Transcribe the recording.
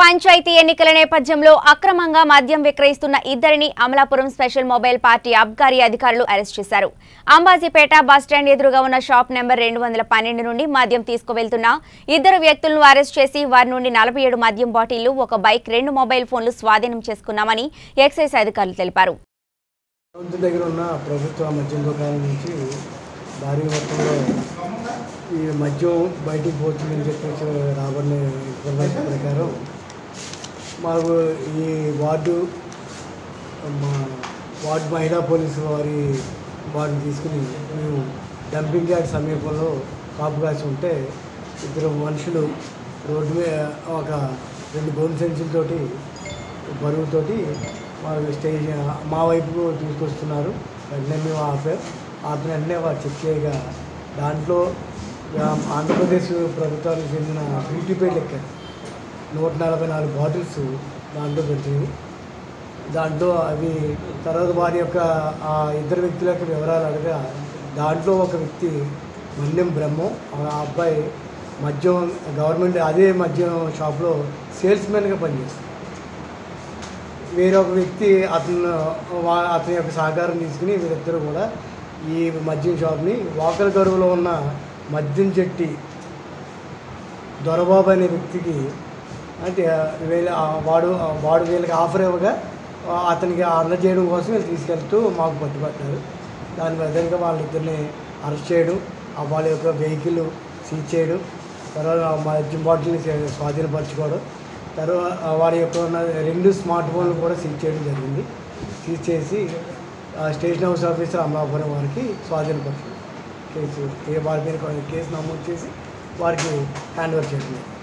పంచాయతీ ఎన్నికల నేపథ్యంలో అక్రమంగా మద్యం విక్రయిస్తున్న ఇద్దరిని అమలాపురం స్పెషల్ మొబైల్ పార్టీ అబ్కారీ అధికారులు అరెస్ట్ చేశారు అంబాజీపేట బస్టాండ్ ఎదురుగా ఉన్న షాప్ నెంబర్ రెండు వందల పన్నెండు నుండి మద్యం తీసుకువెళ్తున్న ఇద్దరు వ్యక్తులను అరెస్ట్ చేసి వారి నుండి నలభై ఏడు మద్యం బాటిళ్లు ఒక బైక్ రెండు మొబైల్ ఫోన్లు స్వాధీనం చేసుకున్నామని ఎక్సైజ్ అధికారులు తెలిపారు ప్రభుత్వం దగ్గర ఉన్న ప్రభుత్వ మద్యం దుకాణం నుంచి భారీ మొత్తంలో ఈ మద్యం బయటికి పోతుందని చెప్పేసి రాబడిన ఇన్ఫర్మేషన్ ప్రకారం మాకు ఈ వార్డు మా వార్డు మహిళా పోలీసు వారి వారిని తీసుకుని మేము డంపింగ్ యార్డ్ సమీపంలో కాపు కాసి ఉంటే ఇద్దరు మనుషులు రోడ్డు మీద ఒక రెండు గోను సంచులతోటి బరువుతోటి మా స్టేజ్ మా వైపు తీసుకొస్తున్నారు వెంటనే మేము ఆపాం ఆపిన వెంటనే వారు చెక్ చేయగా దాంట్లో ఆ, ఆంధ్రప్రదేశ్ ప్రభుత్వానికి చెందిన బ్యూటీ పేడ్ లెక్క నూట నలభై నాలుగు బాటిల్స్ దాంట్లో పెట్టింది దాంట్లో అవి తర్వాత వారి యొక్క ఆ ఇద్దరు వ్యక్తుల యొక్క వివరాలు అడగా దాంట్లో ఒక వ్యక్తి మన్యం బ్రహ్మం ఆ అబ్బాయి మద్యం గవర్నమెంట్ అదే మద్యం షాప్లో సేల్స్మెన్గా పనిచేస్తుంది వేరొక వ్యక్తి అతను వా- అతని యొక్క సహకారం తీసుకుని వీరిద్దరూ కూడా ఈ మద్యం షాప్ని వాకల గరువులో ఉన్న మద్యం చెట్టి దొరబాబు అనే వ్యక్తికి అంటే వీళ్ళ ఆ వాడు ఆ వాడు వీళ్ళకి ఆఫర్ ఇవ్వగా ఆ అతనికి అందజేయడం కోసం వీళ్ళు తీసుకెళ్తూ మాకు పట్టుబట్టారు దాని విధంగా వాళ్ళిద్దరిని అరెస్ట్ చేయడం ఆ వాళ్ళ యొక్క వెహికల్ సీజ్ చేయడం తర్వాత ఆ మద్యం బాటిల్ని సే- స్వాధీనపరచుకోవడం తర్వాత ఆ వారి యొక్క ఉన్న రెండు స్మార్ట్ ఫోన్లు కూడా సీజ్ చేయడం జరిగింది సీజ్ చేసి ఆ స్టేషన్ హౌస్ ఆఫీసర్ అమలాపురం వారికి స్వాధీనపరచడం కేసు ఏ వారి మీద కేసు నమోదు చేసి వారికి హ్యాండ్ ఓవర్ చేసింది